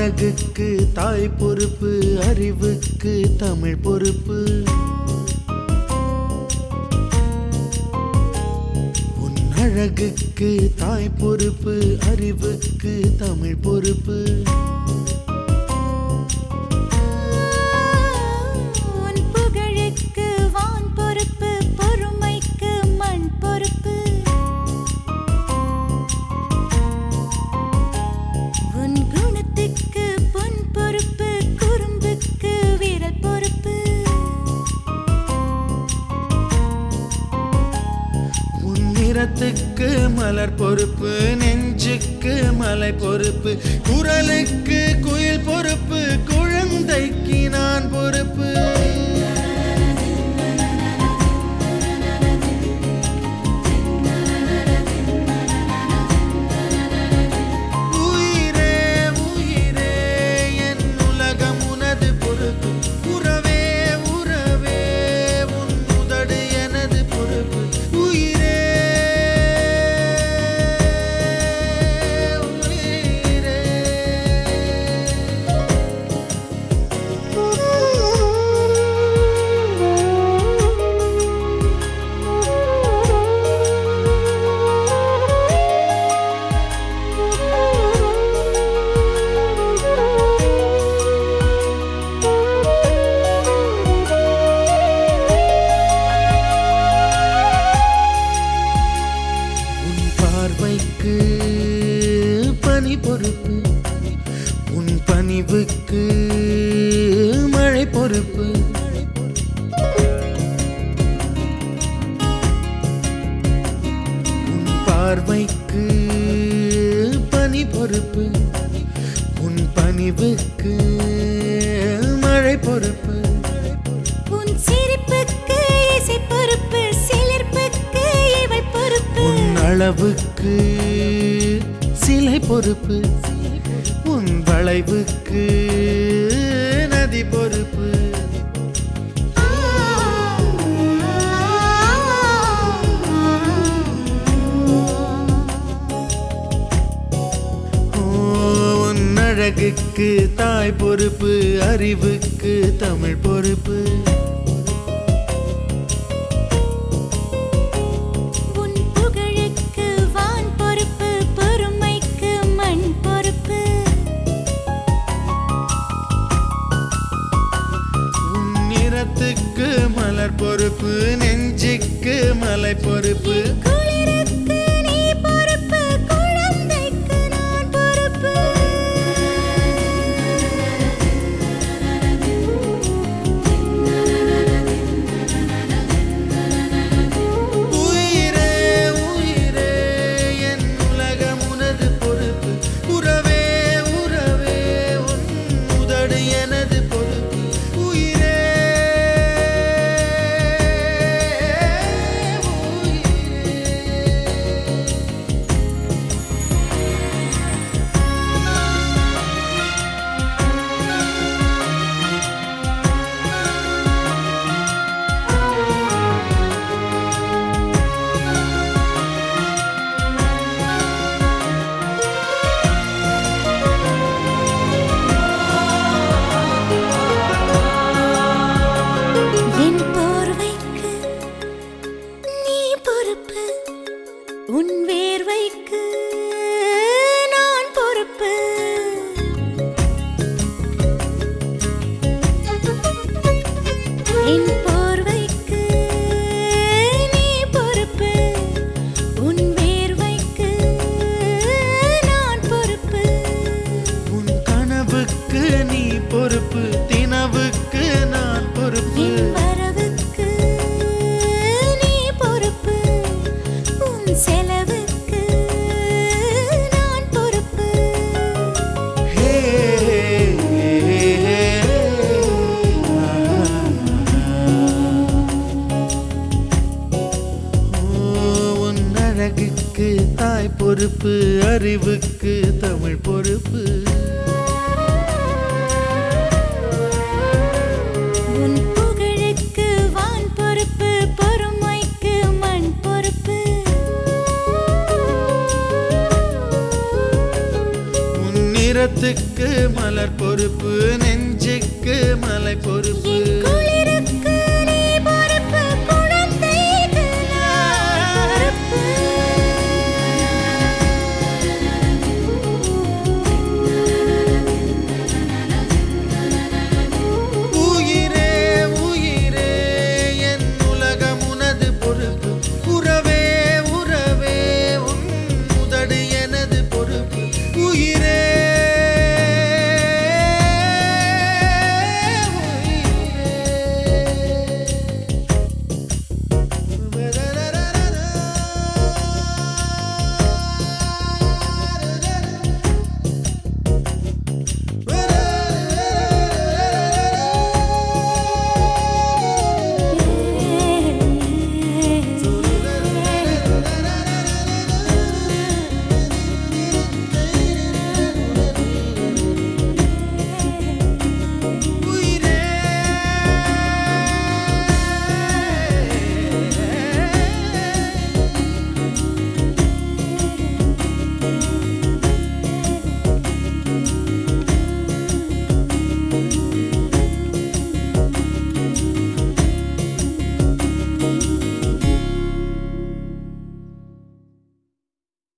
அழகுக்கு தாய் பொறுப்பு அறிவுக்கு தமிழ் பொறுப்பு உன் அழகுக்கு தாய் பொறுப்பு அறிவுக்கு தமிழ் பொறுப்பு உன் புகழுக்கு வான் பொறுப்பு பொறுமைக்கு மண் பொறுப்பு உன் குணத்துக்கு பொன் பொறுப்பு குறும்புக்கு வீரல் பொறுப்பு உன் நிறத்துக்கு மலர் பொறுப்பு நெஞ்சுக்கு மலை பொறுப்பு குரலுக்கு குயில் பொறுப்பு குழந்தைக்கு நான் பொறுப்பு உயிரே உயிரே என் உலகம் உனது பொறுப்பு உறவே உறவே உன் உதடு எனது பொறுப்பு உயிரே உயிரே உன் பார்வைக்கு பனி பொறுப்பு உன் பணிவுக்கு மழை பொறுப்பு உன் பார்வைக்கு பனி பொறுப்பு உன் பணிவுக்கு மழை பொறுப்பு உன் சிரிப்புக்கு இசை பொறுப்பு சிலிர்ப்புக்கு இவள் பொறுப்பு உன் அளவுக்கு சிலை பொறுப்பு உன் வளைவுக்கு நதி பொறுப்பு ஓ, உன் அழகுக்கு தாய் பொறுப்பு அறிவுக்கு தமிழ் பொறுப்பு உன் புகழுக்கு வான் பொறுப்பு பொறுமைக்கு மண் பொறுப்பு உன் நிறத்துக்கு மலர் பொறுப்பு நெஞ்சுக்கு மலை பொறுப்பு குளிருக்கு நீ பொறுப்பு குழந்தைக்கு நான் பொறுப்பு உயிரே உயிரே என் உலகம் உனது பொறுப்பு உறவே உறவே உன் உதடு எனது பொறுப்பு உயிரே உயிரே என் போர்வைக்கு நீ பொறுப்பு உன் வேர்வைக்கு நான் பொறுப்பு என் போர்வைக்கு நீ பொறுப்பு உன் வேர்வைக்கு நான் பொறுப்பு உன் கனவுக்கு நீ பொறுப்பு தினவுக்கு நான் பொறுப்பு என் வரவுக்கு நீ பொறுப்பு உன் செலவுக்கு நான் பொறுப்பு ஹே, ஓ, உன் அழகுக்கு தாய் பொறுப்பு அறிவுக்கு தமிழ் பொறுப்பு உன் புகழுக்கு வான் பொறுப்பு பொறுமைக்கு மண் பொறுப்பு உன் நிற ஈரத்துக்கு மலர் பொறுப்பு நெஞ்சுக்கு மலை பொறுப்பு என்